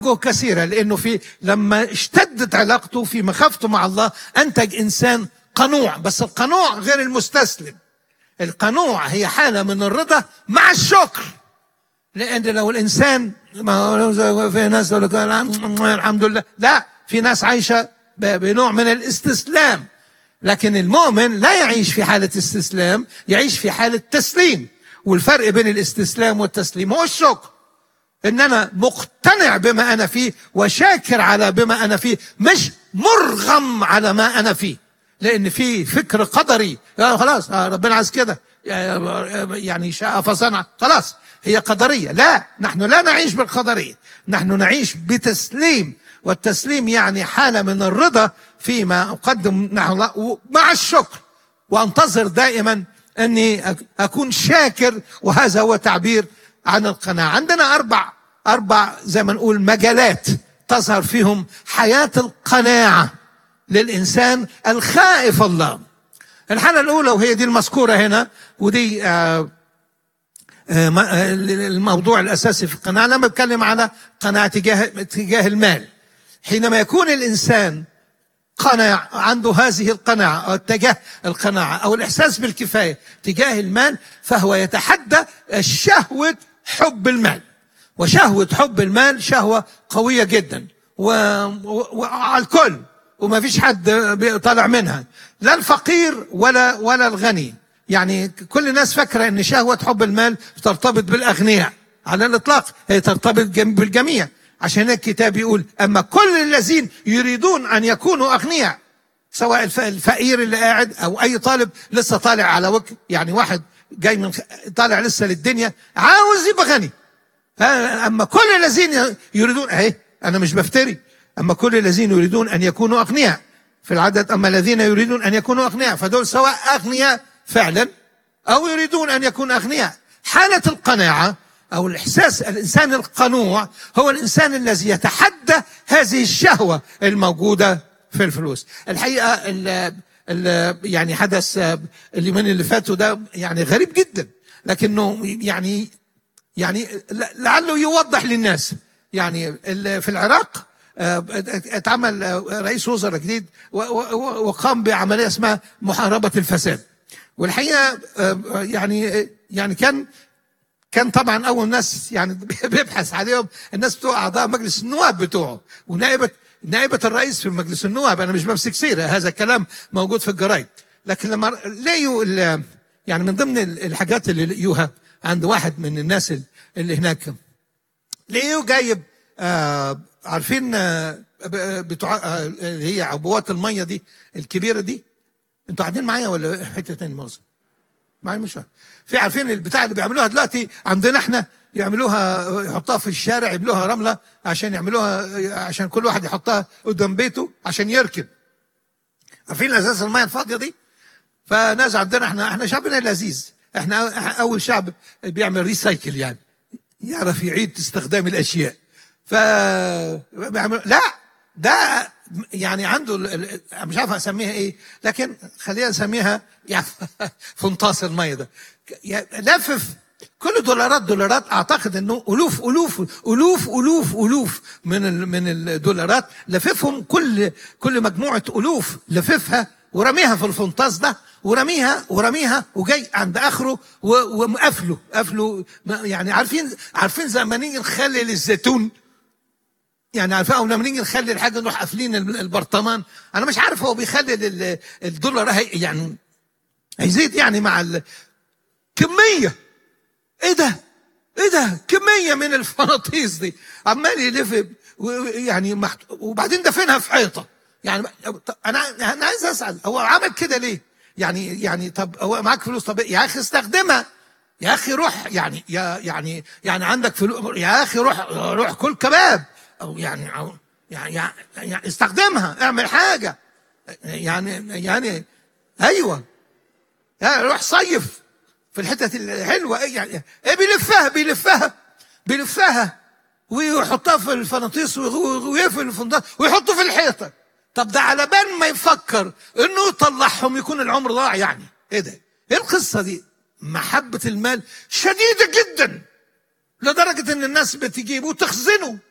كثيرة لأنه في لما اشتدت علاقته في مخافته مع الله أنتج إنسان قنوع بس القنوع غير المستسلم القنوع هي حالة من الرضا مع الشكر لأن لو الإنسان ما هو في ناس يقول لك الحمد لله لا في ناس عايشة بنوع من الاستسلام لكن المؤمن لا يعيش في حالة استسلام يعيش في حالة تسليم والفرق بين الاستسلام والتسليم هو الشكر ان انا مقتنع بما انا فيه وشاكر على بما انا فيه مش مرغم على ما انا فيه لان في فكر قدري يعني خلاص ربنا عايز كده يعني شاء فصنع خلاص هي قدريه لا نحن لا نعيش بالقدريه نحن نعيش بتسليم والتسليم يعني حاله من الرضا فيما اقدم نحو الله مع الشكر وانتظر دائما اني اكون شاكر وهذا هو تعبير عن القناعة عندنا أربع أربع زي ما نقول مجالات تظهر فيهم حياة القناعة للإنسان الخائف الله الحالة الأولى وهي دي المذكورة هنا ودي آآ آآ الموضوع الأساسي في القناعة لما بتكلم على قناعة تجاه تجاه المال حينما يكون الإنسان قناع عنده هذه القناعة أو اتجاه القناعة أو الإحساس بالكفاية تجاه المال فهو يتحدى الشهوة حب المال وشهوة حب المال شهوة قوية جدا وعلى الكل وما فيش حد طالع منها لا الفقير ولا ولا الغني يعني كل الناس فاكرة ان شهوة حب المال ترتبط بالاغنياء على الاطلاق هي ترتبط بالجميع عشان الكتاب يقول اما كل الذين يريدون ان يكونوا اغنياء سواء الفقير اللي قاعد او اي طالب لسه طالع على وجه يعني واحد جاي من طالع لسه للدنيا عاوز يبقى غني اما كل الذين يريدون اهي انا مش بفتري اما كل الذين يريدون ان يكونوا اغنياء في العدد اما الذين يريدون ان يكونوا اغنياء فدول سواء اغنياء فعلا او يريدون ان يكونوا اغنياء حاله القناعه او الاحساس الانسان القنوع هو الانسان الذي يتحدى هذه الشهوه الموجوده في الفلوس الحقيقه ال ال يعني حدث اليومين اللي فاتوا ده يعني غريب جدا لكنه يعني يعني لعله يوضح للناس يعني في العراق اتعمل رئيس وزراء جديد وقام بعمليه اسمها محاربه الفساد والحقيقه يعني يعني كان كان طبعا اول ناس يعني بيبحث عليهم الناس بتوع اعضاء مجلس النواب بتوعه ونائبه نائبه الرئيس في مجلس النواب انا مش بمسك سيره هذا الكلام موجود في الجرايد لكن لما لقيوا يعني من ضمن الحاجات اللي لقيوها عند واحد من الناس اللي هناك لقيوا جايب آه عارفين آه بتوع آه اللي هي عبوات الميه دي الكبيره دي انتوا قاعدين معايا ولا حته تاني مؤاخذه معايا مش في عارفين البتاع اللي بيعملوها دلوقتي عندنا احنا يعملوها يحطوها في الشارع يبلوها رمله عشان يعملوها عشان كل واحد يحطها قدام بيته عشان يركب عارفين اساس الميه الفاضيه دي فناس عندنا احنا احنا شعبنا لذيذ احنا اول شعب بيعمل ريسايكل يعني يعرف يعيد استخدام الاشياء ف لا ده يعني عنده مش عارف اسميها ايه لكن خلينا نسميها يعني فنطاس الميه ده لفف كل دولارات دولارات اعتقد انه الوف الوف الوف الوف الوف من من الدولارات لففهم كل كل مجموعه الوف لففها ورميها في الفنطاس ده ورميها ورميها وجاي عند اخره ومقفله قفله يعني عارفين عارفين زي ما نيجي نخلل الزيتون يعني عارفين او لما نيجي نخلي الحاجه نروح قافلين البرطمان انا مش عارف هو بيخلي الدولار هي يعني هيزيد يعني مع الكميه ايه ده ايه ده كميه من الفراطيس دي عمال يلف يعني محت... وبعدين دفنها في حيطه يعني انا انا عايز اسال هو عمل كده ليه يعني يعني طب هو معاك فلوس طب يا اخي استخدمها يا اخي روح يعني يا يعني يعني عندك فلوس يا اخي روح روح كل كباب او يعني أو يعني, يعني استخدمها اعمل حاجه يعني يعني ايوه يعني روح صيف في الحتت الحلوه يعني ايه بيلفها بيلفها بيلفها ويحطها في الفناطيس ويقفل الفنطاس ويحطه في الحيطه طب ده على بال ما يفكر انه يطلعهم يكون العمر ضاع يعني ايه ده ايه القصه دي محبه المال شديده جدا لدرجه ان الناس بتجيبه وتخزنه